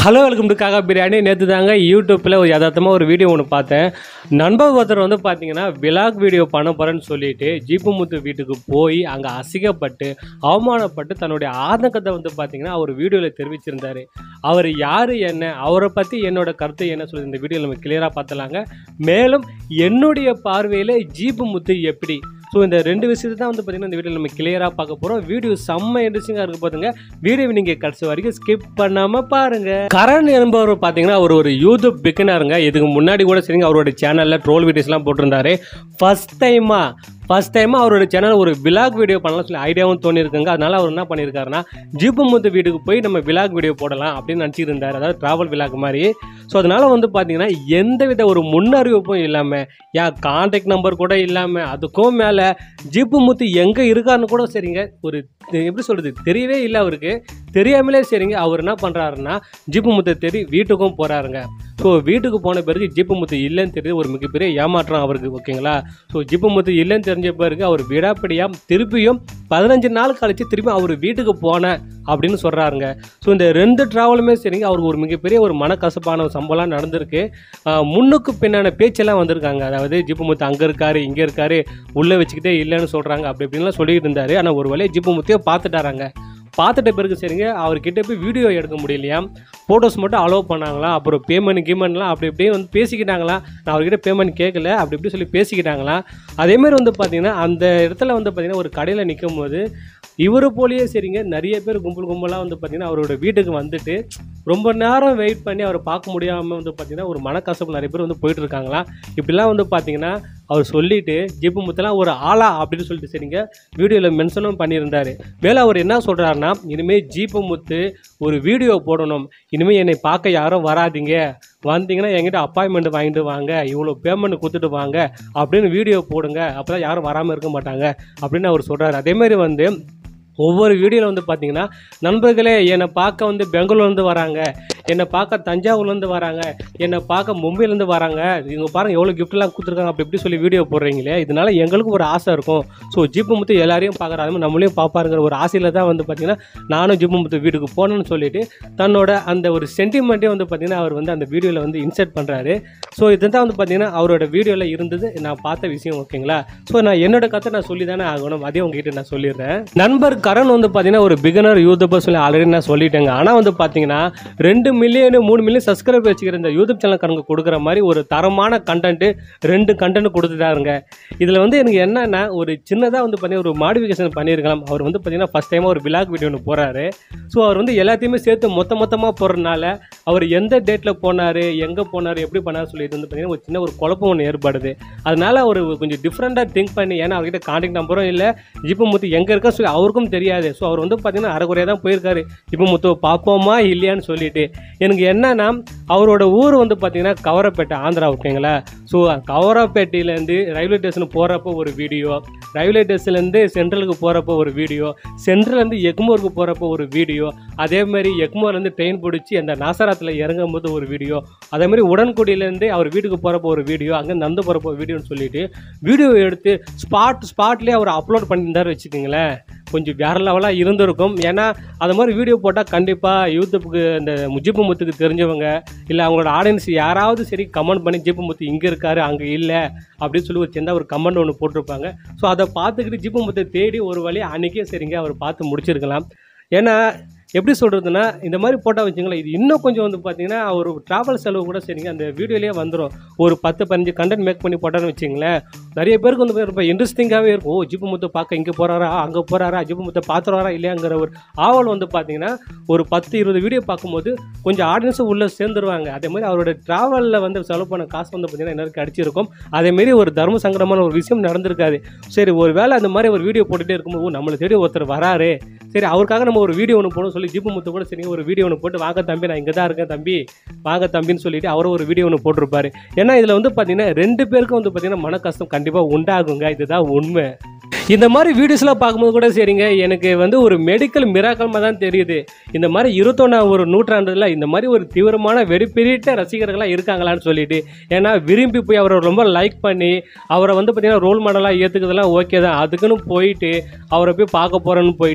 Hello welcome to காக்கா பிரியாணி நேற்று தாங்க யூடியூப்பில் ஒரு யதார்த்தமாக ஒரு வீடியோ ஒன்று பார்த்தேன் நண்பர் ஒருத்தர் வந்து பார்த்தீங்கன்னா விலாக் வீடியோ பண்ண போகிறேன்னு சொல்லிட்டு ஜீப்பு முத்து வீட்டுக்கு போய் அங்கே அசிங்கப்பட்டு அவமானப்பட்டு தன்னுடைய ஆதங்கத்தை வந்து பார்த்தீங்கன்னா அவர் வீடியோவில் தெரிவிச்சிருந்தார் அவர் யார் என்ன அவரை பற்றி என்னோட கருத்து என்ன சொல்லி இந்த வீடியோவில் நம்ம கிளியராக பார்த்தலாங்க மேலும் என்னுடைய பார்வையில் ஜீப்பு முத்து எப்படி ஸோ இந்த ரெண்டு விஷயத்தை தான் வந்து பார்த்தீங்கன்னா இந்த வீடியோ நம்ம கிளியராக பார்க்க போகிறோம் வீடியோ செம்ம இன்ட்ரெஸ்டிங்காக இருக்கு பாருங்க வீடியோவை நீங்கள் கடைசி வரைக்கும் ஸ்கிப் பண்ணாமல் பாருங்க கரண் என்பவர் பார்த்தீங்கன்னா அவர் ஒரு யூடியூப் பிகினருங்க இதுக்கு முன்னாடி கூட சரிங்க அவரோட சேனலில் ட்ரோல் வீடியோஸ்லாம் போட்டிருந்தாரு ஃபர்ஸ்ட் டைமாக ஃபர்ஸ்ட் டைமாக அவரோட சேனல் ஒரு விலாக் வீடியோ பண்ணலாம் சொல்லி ஐடியாவும் தோணியிருக்குங்க அதனால அவர் என்ன பண்ணியிருக்காருன்னா ஜீப்பு முத்து வீட்டுக்கு போய் நம்ம விலாக் வீடியோ போடலாம் அப்படின்னு நினச்சிட்டு இருந்தார் அதாவது ட்ராவல் விலாக் மாதிரி ஸோ அதனால வந்து பார்த்தீங்கன்னா எந்தவித ஒரு முன்னறிவிப்பும் இல்லாமல் ஏன் கான்டாக்ட் நம்பர் கூட இல்லாமல் அதுக்கும் மேலே ஜீப்பு முத்து எங்கே இருக்காருன்னு கூட சரிங்க ஒரு எப்படி சொல்கிறது தெரியவே இல்லை அவருக்கு தெரியாமலே சரிங்க அவர் என்ன பண்ணுறாருன்னா ஜீப்பு முத்தை தேடி வீட்டுக்கும் போகிறாருங்க ஸோ வீட்டுக்கு போன பிறகு ஜீப்பு முத்து இல்லைன்னு தெரியுது ஒரு மிகப்பெரிய ஏமாற்றம் அவருக்கு ஓகேங்களா ஸோ ஜீப்பு முத்து இல்லைன்னு தெரிஞ்ச பிறகு அவர் விடாப்படியாக திருப்பியும் பதினஞ்சு நாள் கழிச்சு திருப்பி அவர் வீட்டுக்கு போனேன் அப்படின்னு சொல்கிறாருங்க ஸோ இந்த ரெண்டு ட்ராவலுமே சரிங்க அவருக்கு ஒரு மிகப்பெரிய ஒரு மனக்கசப்பான ஒரு சம்பவம்லாம் நடந்திருக்கு ஆஹ் முன்னுக்கு பின்னான பேச்செல்லாம் வந்திருக்காங்க அதாவது ஜிப்பு முத்து அங்கே இருக்காரு இங்கே இருக்காரு உள்ளே வச்சுக்கிட்டே இல்லைன்னு சொல்கிறாங்க அப்படி இப்படின்லாம் சொல்லிட்டு இருந்தாரு ஆனால் ஒரு வேலையை ஜிப்பு முத்தையோ பார்த்துட்டாராங்க பார்த்துட்ட பிறகு சரிங்க அவர்கிட்ட போய் வீடியோ எடுக்க முடியலையா ஃபோட்டோஸ் மட்டும் அலோவ் பண்ணாங்களா அப்புறம் பேமெண்ட் கீமெண்ட்லாம் அப்படி இப்படியே வந்து பேசிக்கிட்டாங்களா நான் அவர்கிட்ட பேமெண்ட் கேட்கல அப்படி இப்படி சொல்லி பேசிக்கிட்டாங்களா அதேமாரி வந்து பார்த்தீங்கன்னா அந்த இடத்துல வந்து பார்த்தீங்கன்னா ஒரு கடையில் நிற்கும் போது இவரு போலயே சரிங்க நிறைய பேர் கும்பல் கும்பலாக வந்து பார்த்தீங்கன்னா அவரோட வீட்டுக்கு வந்துட்டு ரொம்ப நேரம் வெயிட் பண்ணி அவரை பார்க்க முடியாமல் வந்து பார்த்தீங்கன்னா ஒரு மனக்கசப்பு நிறைய பேர் வந்து போயிட்டு இருக்காங்களா இப்படிலாம் வந்து பார்த்தீங்கன்னா அவர் சொல்லிட்டு ஜிப்பு முத்தெல்லாம் ஒரு ஆளா அப்படின்னு சொல்லிட்டு சரிங்க வீடியோவில் மென்ஷனும் பண்ணியிருந்தாரு மேலே அவர் என்ன சொல்கிறாருன்னா இனிமேல் ஜீப்பு முத்து ஒரு வீடியோ போடணும் இனிமேல் என்னை பார்க்க யாரும் வராதீங்க வந்தீங்கன்னா என்கிட்ட அப்பாயின்மெண்ட் வாங்கிட்டு வாங்க இவ்வளோ பேமெண்ட் கொடுத்துட்டு வாங்க அப்படின்னு வீடியோ போடுங்க அப்போ தான் யாரும் வராமல் இருக்க மாட்டாங்க அப்படின்னு அவர் சொல்கிறாரு அதேமாதிரி வந்து ஒவ்வொரு வீடியோவில் வந்து பார்த்தீங்கன்னா நண்பர்களே என்னை பார்க்க வந்து பெங்களூர்லேருந்து வராங்க என்னை பார்க்க தஞ்சாவூர்லேருந்து வராங்க என்னை பார்க்க மும்பையிலேருந்து வராங்க இவங்க பாருங்கள் எவ்வளோ கிஃப்ட்லாம் கொடுத்துருக்காங்க அப்படி இப்படி சொல்லி வீடியோ போடுறீங்களே இதனால எங்களுக்கும் ஒரு ஆசை இருக்கும் ஸோ ஜிப்பு முத்து எல்லாரையும் பார்க்குற அது மாதிரி நம்மளையும் பார்ப்பாருங்கிற ஒரு ஆசையில் தான் வந்து பார்த்தீங்கன்னா நானும் ஜிப்பு முத்து வீட்டுக்கு போகணும்னு சொல்லிட்டு தன்னோட அந்த ஒரு சென்டிமெண்ட்டே வந்து பார்த்தீங்கன்னா அவர் வந்து அந்த வீடியோவில் வந்து இன்சர்ட் பண்ணுறாரு ஸோ இதுதான் வந்து பார்த்தீங்கன்னா அவரோட வீடியோவில் இருந்தது நான் பார்த்த விஷயம் ஓகேங்களா ஸோ நான் என்னோட கதை நான் சொல்லி தானே ஆகணும் அதே உங்ககிட்ட நான் சொல்லிடுறேன் நண்பர் கரண் வந்து பார்த்தீங்கன்னா ஒரு பிகினர் யூடியூபர் சொல்லி ஆல்ரெடி நான் சொல்லிட்டேங்க ஆனால் வந்து பார்த்தீங்கன்னா ரெண்டு மில்லியன் மூணு மில்லியன் சப்ஸ்கிரைப் வச்சுக்கிற இந்த யூடியூப் சேனல் கணக்கு கொடுக்குற மாதிரி ஒரு தரமான கண்டென்ட்டு ரெண்டு கண்டென்ட் கொடுத்துட்டாருங்க இதில் வந்து எனக்கு என்னன்னா ஒரு சின்னதாக வந்து பண்ணி ஒரு மாடிஃபிகேஷன் பண்ணியிருக்கலாம் அவர் வந்து பார்த்தீங்கன்னா ஃபஸ்ட் டைமாக ஒரு விலாக் வீடியோ ஒன்று போகிறாரு ஸோ அவர் வந்து எல்லாத்தையுமே சேர்த்து மொத்த மொத்தமாக போடுறதுனால அவர் எந்த டேட்டில் போனார் எங்கே போனார் எப்படி பண்ணார் சொல்லிட்டு வந்து பார்த்தீங்கன்னா ஒரு சின்ன ஒரு குழப்பம் ஒன்று ஏற்படுது அதனால அவர் கொஞ்சம் டிஃப்ரெண்ட்டாக திங்க் பண்ணி ஏன்னா அவர்கிட்ட கான்டாக்ட் நம்பரும் இல்லை ஜிப்பு முத்து எங்கே இருக்கா சொல்லி அவருக்கும் தெரியாது ஸோ அவர் வந்து பார்த்தீங்கன்னா அரைக்குறையாக தான் போயிருக்காரு ஜிப்பு முத்துவை பார்ப்போமா இல்லையான்னு சொல்லிட்டு எனக்கு என்னன்னா அவரோட ஊர் வந்து பார்த்தீங்கன்னா கவரப்பேட்டை ஆந்திரா ஓகேங்களா ஸோ கவரப்பேட்டையிலேருந்து ரயில்வே ஸ்டேஷன் போகிறப்போ ஒரு வீடியோ ரயில்வே ஸ்டேஷன்லேருந்து சென்ட்ரலுக்கு போகிறப்போ ஒரு வீடியோ சென்ட்ரல்லேருந்து எக்மோருக்கு போகிறப்போ ஒரு வீடியோ அதே மாதிரி எக்மோர்லேருந்து ட்ரெயின் பிடிச்சி அந்த நாசராத்தில் இறங்கும் போது ஒரு வீடியோ அதே மாதிரி உடன்குடியிலேருந்து அவர் வீட்டுக்கு போகிறப்போ ஒரு வீடியோ அங்கே நடந்து போகிறப்போ வீடியோன்னு சொல்லிட்டு வீடியோ எடுத்து ஸ்பாட் ஸ்பாட்லேயே அவர் அப்லோட் பண்ணியிருந்தாரு வச்சுக்கோங்களேன் கொஞ்சம் வேற லெவலாக இருந்திருக்கும் ஏன்னா அது மாதிரி வீடியோ போட்டால் கண்டிப்பாக யூடியூப்புக்கு இந்த ஜிப்பு முத்துக்கு தெரிஞ்சவங்க இல்லை அவங்களோட ஆடியன்ஸ் யாராவது சரி கமெண்ட் பண்ணி ஜிப்பு முத்து இங்கே இருக்காரு அங்கே இல்லை அப்படின்னு சொல்லி ஒரு சின்ன ஒரு கமெண்ட் ஒன்று போட்டிருப்பாங்க ஸோ அதை பார்த்துக்கிட்டு ஜிப்பு முத்தை தேடி ஒரு வழி அன்றைக்கே சரிங்க அவர் பார்த்து முடிச்சிருக்கலாம் ஏன்னா எப்படி சொல்கிறதுனா இந்த மாதிரி போட்டால் வச்சுங்களேன் இது இன்னும் கொஞ்சம் வந்து பார்த்தீங்கன்னா ஒரு ட்ராவல் செலவு கூட சரிங்க அந்த வீடியோலேயே வந்துடும் ஒரு பத்து பதினஞ்சு கண்டென்ட் மேக் பண்ணி போட்டான்னு வச்சுங்களேன் நிறைய பேருக்கு வந்து ரொம்ப இன்ட்ரெஸ்டிங்காகவே இருக்கும் ஓ ஜிப்பு முத்தை பார்க்க இங்கே போகிறாரா அங்கே போகிறாரா ஜிப்பு முத்தை பார்த்துருவாரா இல்லையாங்கிற ஒரு ஆவல் வந்து பார்த்தீங்கன்னா ஒரு பத்து இருபது வீடியோ பார்க்கும்போது கொஞ்சம் ஆடியன்ஸும் உள்ளே சேர்ந்துருவாங்க அதே மாதிரி அவரோட ட்ராவலில் வந்து செலவு பண்ண காசு வந்து பார்த்தீங்கன்னா எல்லாருக்கும் அடிச்சிருக்கும் அதேமாரி ஒரு தர்ம சங்கடமான ஒரு விஷயம் நடந்திருக்காது சரி ஒரு வேளை அந்த மாதிரி ஒரு வீடியோ போட்டுகிட்டே இருக்கும்போது ஓ, நம்மளை தேடி ஒருத்தர் வராரு சரி அவருக்காக நம்ம ஒரு வீடியோ ஒன்று போடணும் சொல்லி ஜிப்பு முத்து கூட சரி ஒரு வீடியோ ஒன்று போட்டு வாங்க தம்பி நான் இங்கே தான் இருக்கேன் தம்பி வாங்க தம்பின்னு சொல்லிட்டு அவரும் ஒரு வீடியோ ஒன்று போட்டிருப்பாரு ஏன்னா இதில் வந்து பார்த்தீங்கன்னா ரெண்டு பேருக்கும் வந்து பார்த்தீங்கன்னா மன கஷ்டம் கண்டிப்பாக உண்டாகுங்க இதுதான் உண்மை இந்த மாதிரி வீடியோஸ்லாம் பார்க்கும்போது கூட சரிங்க எனக்கு வந்து ஒரு மெடிக்கல் மிராக்கமாக தான் தெரியுது இந்த மாதிரி இருபத்தொன்னாம் ஒரு நூற்றாண்டுல இந்த மாதிரி ஒரு தீவிரமான வெடிப்பிரிட்ட ரசிகர்களாக இருக்காங்களான்னு சொல்லிட்டு ஏன்னா விரும்பி போய் அவரை ரொம்ப லைக் பண்ணி அவரை வந்து பார்த்தீங்கன்னா ரோல் மாடலாக ஏற்றுக்கிறதுலாம் ஓகே தான் அதுக்குன்னு போயிட்டு அவரை போய் பார்க்க போகிறேன்னு போயிட்டு அங்கே ஒரு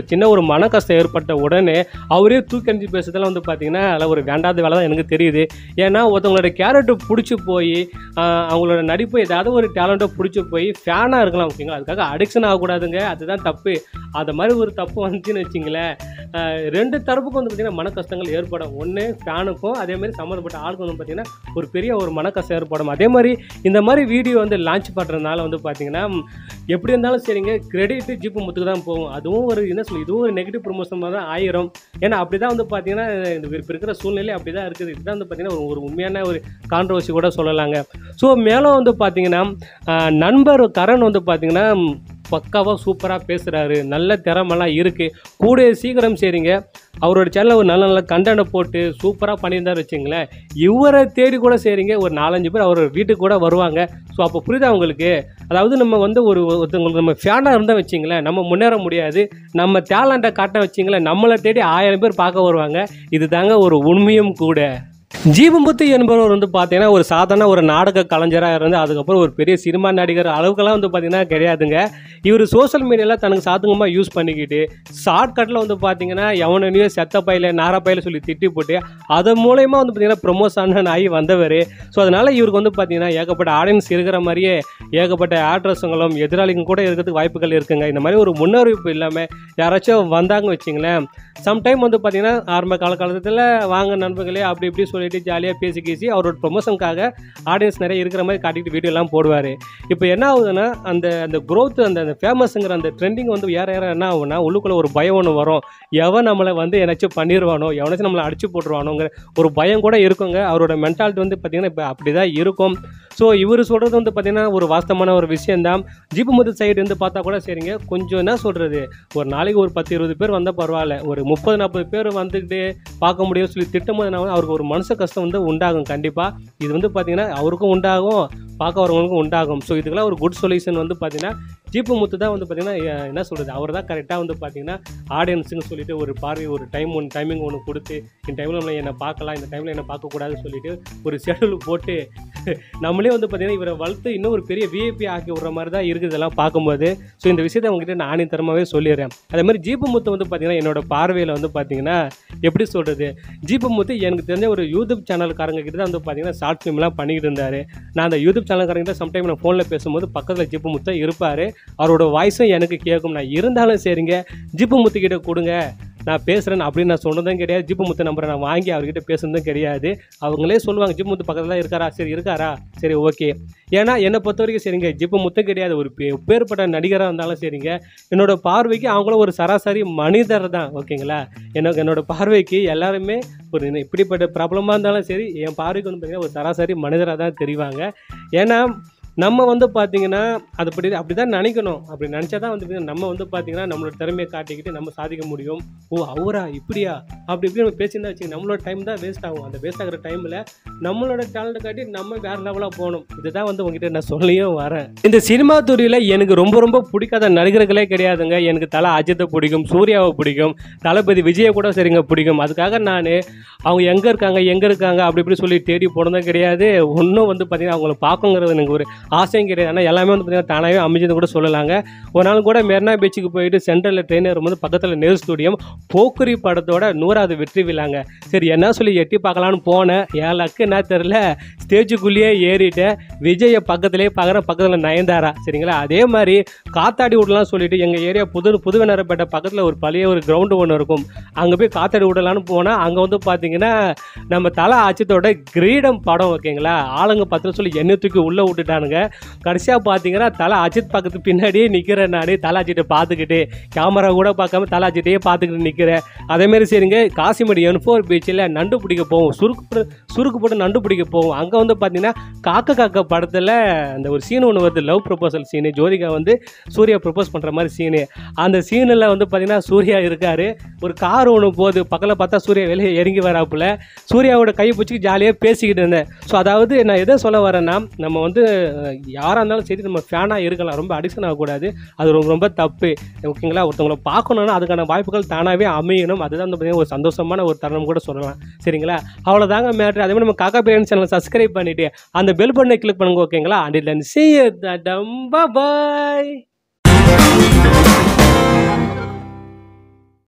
சின்ன ஒரு மன கஷ்டம் ஏற்பட்ட உடனே அவரே தூக்கி அணிஞ்சு பேசுறதுலாம் வந்து பார்த்தீங்கன்னா அதில் ஒரு வேண்டாத வேலை தான் எனக்கு தெரியுது ஏன்னா ஒருத்தவங்களோட கேரக்டர் பிடிச்சி போய் ஆஹ், அவங்களோட நடிப்பு ஏதாவது ஒரு டேலண்ட்டை பிடிச்சி போய் ஃபேனாக இருக்கலாம் ஓகேங்களா அதுக்காக அடிக்ஷன் ஆகக்கூடாதுங்க அதுதான் தப்பு அந்த மாதிரி ஒரு தப்பு வந்துச்சுன்னு வச்சிங்களேன் ஆஹ், ரெண்டு தரப்புக்கும் வந்து பார்த்திங்கன்னா மன கஷ்டங்கள் ஏற்படும் ஒன்று ஃபேனுக்கும் அதே மாதிரி சம்மந்தப்பட்ட ஆளுக்கும் வந்து பார்த்திங்கன்னா ஒரு பெரிய ஒரு மன கஷ்டம் ஏற்படும் அதே மாதிரி இந்த மாதிரி வீடியோ வந்து லான்ச் பண்ணுறதுனால வந்து பார்த்திங்கன்னா ம், எப்படி இருந்தாலும் சரிங்க கிரெடிட் ஜிப்பு முத்துக்கு தான் போகும் அதுவும் ஒரு என்ன சொல்லி இதுவும் ஒரு நெகட்டிவ் ப்ரொமோஷன் தான் ஆயிரும் ஏன்னா அப்படி தான் வந்து பார்த்தீங்கன்னா இந்த இப்போ இருக்கிற சூழ்நிலை அப்படி தான் இருக்குது இதுதான் வந்து பார்த்தீங்கன்னா ஒரு ஒரு உண்மையான ஒரு கான்ட்ரவர்சி கூட சொல்லலாங்க ஸோ மேலும் வந்து பார்த்தீங்கன்னா ஆஹ், நண்பர் கரண் வந்து பார்த்தீங்கன்னா ம், பக்காவாக சூப்பராக பேசுகிறாரு நல்ல திறமெல்லாம் இருக்குது கூடிய சீக்கிரம் சரிங்க அவரோட சேனலில் ஒரு நல்ல நல்ல கண்டனை போட்டு சூப்பராக பண்ணியிருந்தாரு வச்சுங்களேன் இவரை தேடி கூட சரிங்க ஒரு நாலஞ்சு பேர் அவர் வீட்டுக்கு கூட வருவாங்க ஸோ அப்போ புரியுதா உங்களுக்கு அதாவது நம்ம வந்து ஒரு ஒருத்தவங்களுக்கு நம்ம ஃபேனாக இருந்தால் வச்சிங்களேன் நம்ம முன்னேற முடியாது நம்ம டேலண்ட்டை காட்ட வச்சிங்களேன் நம்மளை தேடி ஆயிரம் பேர் பார்க்க வருவாங்க இது தாங்க ஒரு உண்மையும் கூட ஜீவமுத்து என்பவர் வந்து பார்த்தீங்கன்னா ஒரு சாதாரண ஒரு நாடக கலைஞராக இருந்து அதுக்கப்புறம் ஒரு பெரிய சினிமா நடிகர் அளவுக்கெல்லாம் வந்து பார்த்தீங்கன்னா கிடையாதுங்க இவர் சோஷியல் மீடியாவில் தனக்கு சாதகமாக யூஸ் பண்ணிக்கிட்டு ஷார்ட்கட்டில் வந்து பார்த்தீங்கன்னா எவனையோ செத்த பையில நார பையில சொல்லி திட்டி போட்டு அதன் மூலயமா வந்து பார்த்தீங்கன்னா ப்ரொமோஷன் ஆகி வந்தவர் ஸோ அதனால் இவருக்கு வந்து பார்த்தீங்கன்னா ஏகப்பட்ட ஆடியன்ஸ் இருக்கிற மாதிரியே ஏகப்பட்ட ஆட்ரஸுங்களும் எதிராளிங்க கூட இருக்கிறதுக்கு வாய்ப்புகள் இருக்குங்க இந்த மாதிரி ஒரு முன்னறிவிப்பு இல்லாமல் யாராச்சும் வந்தாங்க வச்சிங்களேன் சம்டைம் வந்து பார்த்தீங்கன்னா ஆரம்ப காலகட்டத்தில் வாங்க நண்பர்களே அப்படி இப்படி சொல்லிட்டு ஜாலியாக பேசி பேசி அவரோட ப்ரொமோஷனுக்காக ஆடியன்ஸ் நிறைய இருக்கிற மாதிரி காட்டிட்டு வீடியோலாம் போடுவார் இப்போ என்ன ஆகுதுன்னா அந்த அந்த growth அந்த அந்த ஃபேமஸுங்கிற அந்த ட்ரெண்டிங் வந்து ஏற ஏற என்ன ஆகும்னா உள்ளுக்குள்ளே ஒரு பயம் ஒன்று வரும் எவன் நம்மளை வந்து என்னாச்சும் பண்ணிடுவானோ எவனாச்சும் நம்மளை அடிச்சு போட்டுருவானோங்கிற ஒரு பயம் கூட இருக்குங்க அவரோட மென்டாலிட்டி வந்து பார்த்திங்கன்னா இப்போ அப்படி தான் இருக்கும் ஸோ இவர் சொல்கிறது வந்து பார்த்திங்கன்னா ஒரு வாஸ்தவமான ஒரு விஷயந்தான் ஜீப்பு முத்து சைடு வந்து பார்த்தா கூட சரிங்க கொஞ்சம் என்ன சொல்கிறது ஒரு நாளைக்கு ஒரு பத்து இருபது பேர் வந்தால் பரவாயில்ல ஒரு முப்பது நாற்பது பேர் வந்துக்கிட்டு பார்க்க முடியும்னு சொல்லி திட்டம் போது என்ன ஆகும்? அவருக்கு ஒரு மனசு கஷ்டம் வந்து உண்டாகும் கண்டிப்பாக இது வந்து பார்த்திங்கன்னா அவருக்கும் உண்டாகும் பார்க்க வரவங்களுக்கும் உண்டாகும் ஸோ இதுக்கெல்லாம் ஒரு குட் சொல்யூஷன் வந்து பார்த்திங்கன்னா ஜீப்பு முத்து தான் வந்து பார்த்திங்கன்னா எ- என்ன சொல்கிறது அவர் தான் கரெக்டாக வந்து பார்த்திங்கன்னா ஆடியன்ஸுன்னு சொல்லிட்டு ஒரு பார்வை ஒரு டைம் ஒன்று டைமிங் ஒன்று கொடுத்து இந்த டைமில் நம்ம என்னை பார்க்கலாம் இந்த டைமில் என்ன பார்க்கக்கூடாதுன்னு சொல்லிட்டு ஒரு ஷெடியூல் போட்டு நம்மளே வந்து பார்த்திங்கன்னா இவரை வளர்த்து இன்னும் ஒரு பெரிய விஐபி ஆக்கி விடுற மாதிரி தான் இருக்குது இதெல்லாம் பார்க்கும்போது ஸோ இந்த விஷயத்தை உங்ககிட்ட நான் ஆணித்தரமாகவே சொல்லிடுறேன் அதே மாதிரி ஜீப்பு முத்து வந்து பார்த்திங்கன்னா என்னோட பார்வையில் வந்து பார்த்திங்கன்னா எப்படி சொல்கிறது ஜீப்பு முத்து எனக்கு தெரிஞ்ச ஒரு யூடியூப் சேனல்காரங்க கிட்ட தான் வந்து பார்த்திங்கன்னா ஷார்ட் ஃபிலிம்லாம் பண்ணிக்கிட்டு இருந்தார் நான் அந்த யூடியூப் சேனல்காரங்க சம்டைம் நான் ஃபோனில் பேசும்போது பக்கத்தில் ஜிப்பு முத்து இருப்பார் அவரோட வாய்ஸும் எனக்கு கேட்கும் நான் இருந்தாலும் சரிங்க ஜிப்பு முத்துக்கிட்ட கொடுங்க நான் பேசுகிறேன் அப்படின்னு நான் சொன்னதும் கிடையாது ஜிப்பு முத்து நம்பரை நான் வாங்கி அவர்கிட்ட பேசுனதும் கிடையாது அவங்களே சொல்லுவாங்க ஜிப்பு முத்து பக்கத்தில் தான் இருக்காரா சரி இருக்காரா சரி ஓகே ஏன்னா என்னை பொறுத்த வரைக்கும் சரிங்க ஜிப்பு முத்தும் கிடையாது ஒரு பே- பேர்பட்ட நடிகராக இருந்தாலும் சரிங்க என்னோட பார்வைக்கு அவங்களும் ஒரு சராசரி மனிதர் தான் ஓகேங்களா எனக்கு என்னோட பார்வைக்கு எல்லாருமே ஒரு என்ன- இப்படிப்பட்ட ப்ராப்ளமாக இருந்தாலும் சரி என் பார்வைக்கு வந்து பார்த்திங்கன்னா ஒரு சராசரி மனிதராக தான் தெரிவாங்க ஏன்னா நம்ம வந்து பார்த்தீங்கன்னா அது படி அப்படி தான் நினைக்கணும் அப்படி நினச்சா தான் வந்து பார்த்தீங்கன்னா நம்ம வந்து பார்த்தீங்கன்னா நம்மளோட திறமையை காட்டிக்கிட்டு நம்ம சாதிக்க முடியும் ஓ அவரா இப்படியா அப்படி இப்படி நம்ம பேசியிருந்தா வச்சுங்க நம்மளோட டைம் தான் வேஸ்ட் ஆகும் அந்த வேஸ்ட் ஆகிற டைமில் நம்மளோட டேலண்ட்டை காட்டி நம்ம வேறு லெவலாக போகணும் இதுதான் வந்து உங்ககிட்ட நான் சொல்லியும் வரேன் இந்த சினிமா துறையில் எனக்கு ரொம்ப ரொம்ப பிடிக்காத நடிகர்களே கிடையாதுங்க எனக்கு தலை அஜித்தை பிடிக்கும் சூர்யாவை பிடிக்கும் தளபதி விஜயை கூட சரிங்க பிடிக்கும் அதுக்காக நான் அவங்க எங்கே இருக்காங்க எங்கே இருக்காங்க அப்படி இப்படி சொல்லி தேடி போனதும் கிடையாது ஒன்றும் வந்து பார்த்தீங்கன்னா அவங்கள பார்க்கணுங்கிறது எனக்கு ஒரு ஆசையும் கிடையாது ஆனால் எல்லாமே வந்து பார்த்தீங்கன்னா தானாகவே அமைஞ்சது கூட சொல்லலாங்க ஒரு நாள் கூட மெரினா பீச்சுக்கு போயிட்டு சென்ட்ரலில் ட்ரெயின் வரும்போது பக்கத்தில் நேரு ஸ்டூடியம் போக்குரி படத்தோட நூறாவது வெற்றி விழாங்க சரி என்ன சொல்லி எட்டி பார்க்கலான்னு போனேன் என் லக்கு என்ன தெரில ஸ்டேஜுக்குள்ளேயே ஏறிட்டேன் விஜயை பக்கத்துலேயே பார்க்குற பக்கத்தில் நயன்தாரா சரிங்களா அதே மாதிரி காத்தாடி விடலாம் சொல்லிட்டு எங்கள் ஏரியா புது புதுவனரப்பேட்டை பக்கத்தில் ஒரு பழைய ஒரு கிரவுண்டு ஒன்று இருக்கும் அங்கே போய் காத்தாடி விடலான்னு போனால் அங்கே வந்து பார்த்தீங்கன்னா நம்ம தலை அச்சத்தோட கிரீடம் படம் ஓகேங்களா ஆளுங்க பத்தில் சொல்லி எண்ணெய் தூக்கி உள்ளே விட்டுட்டானுங்க கடைசியாக பார்த்தீங்கன்னா தலை அஜித் பக்கத்து பின்னாடியே நிற்கிறேன் நான் தலை அஜித்தை பார்த்துக்கிட்டு கேமரா கூட பார்க்காம தலை அஜித்தையே பார்த்துக்கிட்டு நிற்கிறேன் அதேமாரி சரிங்க காசிமடி என் ஃபோர் பீச்சில் நண்டு பிடிக்க போவோம் சுருக்கு போட்டு- சுருக்கு போட்டு நண்டு பிடிக்க போவோம் அங்கே வந்து பார்த்தீங்கன்னா காக்க காக்க படத்தில் அந்த ஒரு சீன் ஒன்று வருது லவ் ப்ரொபோசல் சீனு ஜோதிகா வந்து சூர்யா ப்ரொபோஸ் பண்ணுற மாதிரி சீனு அந்த சீனில் வந்து பார்த்தீங்கன்னா சூர்யா இருக்கார் ஒரு கார் ஒன்று போகுது பக்கத்தில் பார்த்தா சூர்யா வெளியே இறங்கி வராப்புல சூர்யாவோட கையை பிடிச்சி ஜாலியாக பேசிக்கிட்டு இருந்தேன் ஸோ அதாவது நான் எதை சொல்ல வரேன்னா நம்ம வந்து அஹ், யாராக இருந்தாலும் சரி நம்ம ஃபேனாக இருக்கலாம் ரொம்ப அடிக்ஷன் ஆகக்கூடாது அது ரொம்ப ரொம்ப தப்பு ஓகேங்களா ஒருத்தவங்களை பார்க்கணுன்னா அதுக்கான வாய்ப்புகள் தானாகவே அமையணும் அதுதான் வந்து பார்த்தீங்கன்னா ஒரு சந்தோஷமான ஒரு தருணம் கூட சொல்லலாம் சரிங்களா அவ்வளோதாங்க மேட்ரு அதே மாதிரி நம்ம காக்கா பிரியாணி சேனலை சப்ஸ்கிரைப் பண்ணிவிட்டு அந்த பெல் பட்டனை கிளிக் பண்ணுங்க ஓகேங்களா அண்ட் சி பாய்